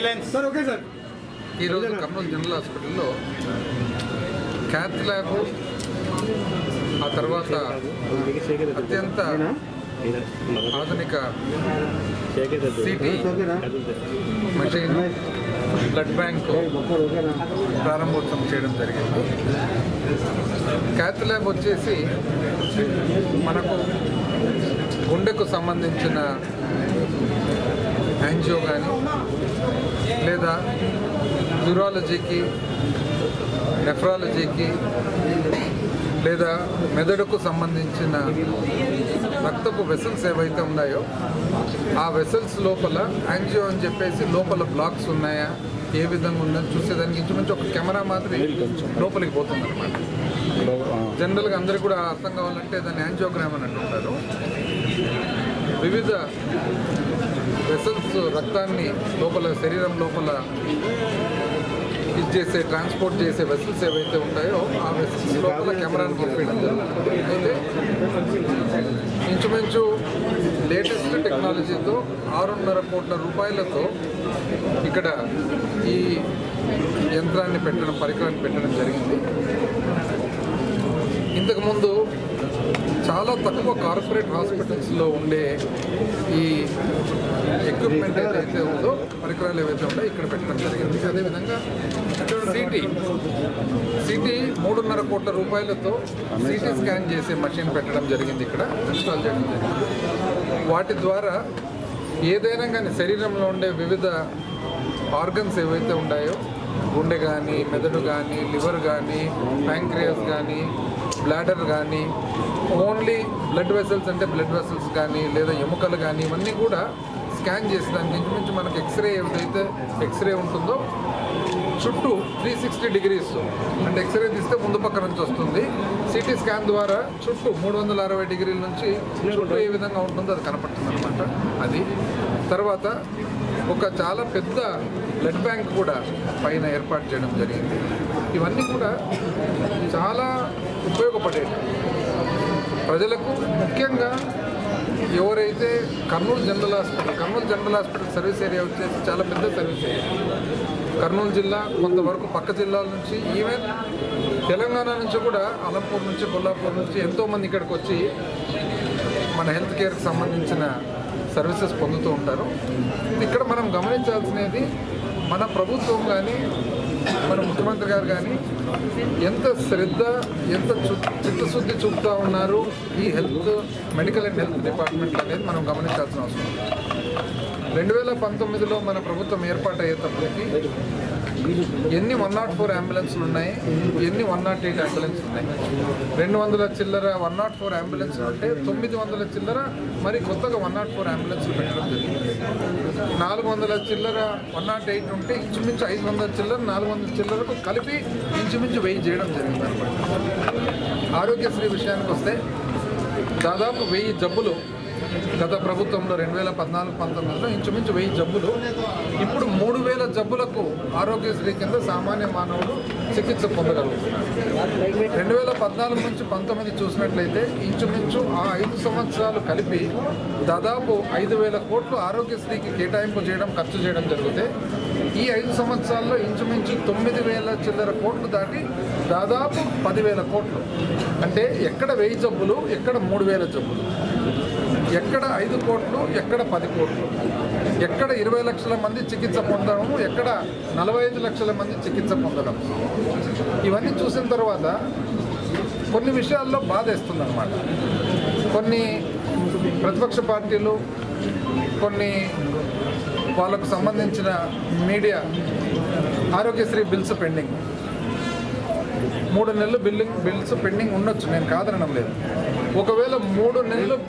Silence sir okay sir ఈరోజు Kurnool general హాస్పిటల్లో cath lab ఆ తర్వాత అత్యంత ఆధునిక సిటీ మషిన్ బ్లడ్ బ్యాంక్ ప్రారంభోత్సవం చేయడం జరిగింది క్యాత్ ల్యాబ్ వచ్చేసి మనకు గుండెకు సంబంధించిన యాంజియో కానీ లేదా న్యూరాలజీకి నెఫ్రాలజీకి లేదా మెదడుకు సంబంధించిన రక్తపు వెసల్స్ ఏవైతే ఉన్నాయో ఆ వెసల్స్ లోపల యాంజియో అని చెప్పేసి లోపల బ్లాక్స్ ఉన్నాయా ఏ విధంగా ఉందని చూసేదానికి ఇంచుమించు ఒక కెమెరా మాదిరి లోపలికి పోతుంది అనమాట జనరల్గా అందరికీ కూడా అర్థం కావాలంటే దాన్ని యాంజియోగ్రామ్ అని అంటుంటారు వివిధ వెసల్స్ రక్తాన్ని లోపల శరీరం లోపల ఇది చేసే ట్రాన్స్పోర్ట్ చేసే వెసల్స్ ఏవైతే ఉంటాయో ఆ వెసల్స్ లోపల కెమెరాను పంపించడం జరుగుతుంది అయితే ఇంచుమించు లేటెస్ట్ టెక్నాలజీతో ఆరున్నర కోట్ల రూపాయలతో ఇక్కడ ఈ యంత్రాన్ని పెట్టడం పరికరాన్ని పెట్టడం జరిగింది ఇంతకుముందు చాలా తక్కువ కార్పొరేట్ హాస్పిటల్స్లో ఉండే ఈ ఎక్విప్మెంట్ ఏదైతే ఉందో పరికరాలు ఏవైతే ఉన్నాయో ఇక్కడ పెట్టడం జరిగింది అదేవిధంగా సిటీ సిటీ మూడున్నర కోట్ల రూపాయలతో సిటీ స్కాన్ చేసే మషిన్ పెట్టడం జరిగింది ఇక్కడ ఇన్స్టాల్ చేయడం జరిగింది వాటి ద్వారా ఏదైనా కానీ శరీరంలో ఉండే వివిధ ఆర్గన్స్ ఏవైతే ఉన్నాయో గుండె కానీ మెదడు కానీ లివర్ కానీ ప్యాంక్రియాస్ కానీ బ్లాడర్ కానీ ఓన్లీ బ్లడ్ వెసల్స్ అంటే బ్లడ్ వెసల్స్ కానీ లేదా ఎముకలు కానీ ఇవన్నీ కూడా స్కాన్ చేసి దానికి ఇంచుమించు మనకి ఎక్స్రే ఏదైతే ఎక్స్రే ఉంటుందో చుట్టూ త్రీ సిక్స్టీ డిగ్రీస్ అంటే ఎక్స్రే తీస్తే ముందు పక్క నుంచి వస్తుంది సిటీ స్కాన్ ద్వారా చుట్టూ మూడు వందల అరవై డిగ్రీల నుంచి చుట్టూ ఏ విధంగా ఉంటుందో అది కనపడుతుంది అనమాట అది తర్వాత ఒక చాలా పెద్ద బ్లడ్ బ్యాంక్ కూడా పైన ఏర్పాటు చేయడం జరిగింది ఇవన్నీ కూడా చాలా ఉపయోగపడేవి ప్రజలకు ముఖ్యంగా ఎవరైతే Kurnool general hospital Kurnool general hospital service area వచ్చేసి చాలా పెద్ద సర్వీస్ ఏరియా కర్నూలు జిల్లా కొంతవరకు పక్క జిల్లాల నుంచి ఈవెన్ తెలంగాణ నుంచి కూడా అలంపూర్ నుంచి కొల్లాపూర్ నుంచి ఎంతోమంది ఇక్కడికి వచ్చి మన హెల్త్ కేర్కి సంబంధించిన సర్వీసెస్ పొందుతూ ఉంటారు ఇక్కడ మనం గమనించాల్సినది మన ప్రభుత్వం కానీ మన ముఖ్యమంత్రి గారు కానీ ఎంత శ్రద్ధ ఎంత చు- చిత్తశుద్ధి చూపుతూ ఉన్నారు ఈ health medical and health department అనేది మనం గమనించాల్సిన అవసరం ఉంది. రెండు వేల పంతొమ్మిదిలో మన ప్రభుత్వం ఏర్పాటు అయ్యేటప్పటికి ఎన్ని వన్ నాట్ ఫోర్ అంబులెన్స్లు ఉన్నాయి ఎన్ని వన్ నాట్ ఎయిట్ అంబులెన్స్ ఉన్నాయి రెండు వందల చిల్లర వన్ నాట్ ఫోర్ అంబులెన్స్లు ఉంటే తొమ్మిది వందల చిల్లర మరి కొత్తగా వన్ నాట్ ఫోర్ అంబులెన్స్లు పెట్టడం జరిగింది నాలుగు వందల చిల్లర వన్ నాట్ ఎయిట్ ఉంటే ఇంచుమించు ఐదు వందల చిల్లర నాలుగు వందల చిల్లరకు కలిపి ఇంచుమించు వెయ్యి చేయడం జరిగింది అనమాట ఆరోగ్యశ్రీ విషయానికి వస్తే దాదాపు వెయ్యి జబ్బులు గత ప్రభుత్వంలో రెండు వేల పద్నాలుగు పంతొమ్మిదిలో ఇంచుమించు వెయ్యి జబ్బులు ఇప్పుడు మూడు వేల జబ్బులకు ఆరోగ్యశ్రీ కింద సామాన్య మానవుడు చికిత్స పొందగలుగుతున్నారు రెండు వేల పద్నాలుగు నుంచి పంతొమ్మిది చూసినట్లయితే ఇంచుమించు ఆ ఐదు సంవత్సరాలు కలిపి దాదాపు ఐదు వేల కోట్లు ఆరోగ్యశ్రీకి కేటాయింపు చేయడం ఖర్చు చేయడం జరిగితే ఈ ఐదు సంవత్సరాల్లో ఇంచుమించు తొమ్మిది వేల చిల్లర కోట్లు దాటి దాదాపు పదివేల కోట్లు అంటే ఎక్కడ వెయ్యి జబ్బులు ఎక్కడ మూడు వేల జబ్బులు ఎక్కడ ఐదు కోట్లు ఎక్కడ పది కోట్లు ఎక్కడ ఇరవై లక్షల మంది చికిత్స పొందడం ఎక్కడ నలభై ఐదు లక్షల మంది చికిత్స పొందడం ఇవన్నీ చూసిన తర్వాత కొన్ని విషయాల్లో బాధేస్తుంది అనమాట కొన్ని ప్రతిపక్ష పార్టీలు కొన్ని వాళ్ళకు సంబంధించిన మీడియా ఆరోగ్యశ్రీ బిల్స్ పెండింగ్ మూడు నెలలు బిల్లింగ్ బిల్స్ పెండింగ్ ఉండొచ్చు నేను కాదనడం లేదు ఒకవేళ మూడు నెలలు